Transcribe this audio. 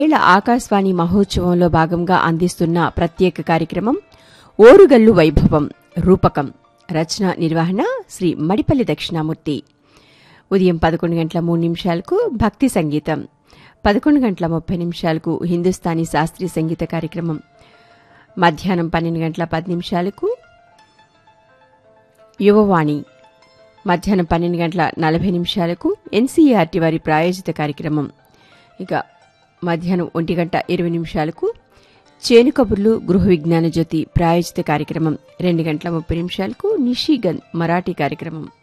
ఏళ్ల ఆకాశవాణి మహోత్సవంలో భాగంగా అందిస్తున్న ప్రత్యేక కార్యక్రమం ఓరుగల్లు వైభవం రూపకం రచన నిర్వహణ శ్రీ మడిపల్లి దక్షిణామూర్తి ఉదయం పదకొండు గంటల మూడు నిమిషాలకు భక్తి సంగీతం పదకొండు గంటల ముప్పై నిమిషాలకు హిందుస్థానీ శాస్త్రీయ సంగీత కార్యక్రమం మధ్యాహ్నం పన్నెండు గంటల పది నిమిషాలకు యువవాణి మధ్యాహ్నం పన్నెండు గంటల నలభై నిమిషాలకు ఎన్సీఆర్టీ వారి ప్రాయోజిత కార్యక్రమం ఇక మధ్యాహ్నం ఒంటి గంట ఇరవై నిమిషాలకు చేను కబుర్లు గృహ విజ్ఞాన జ్యోతి ప్రాయోజిత కార్యక్రమం రెండు గంటల ముప్పై నిమిషాలకు నిషిగన్ మరాఠీ కార్యక్రమం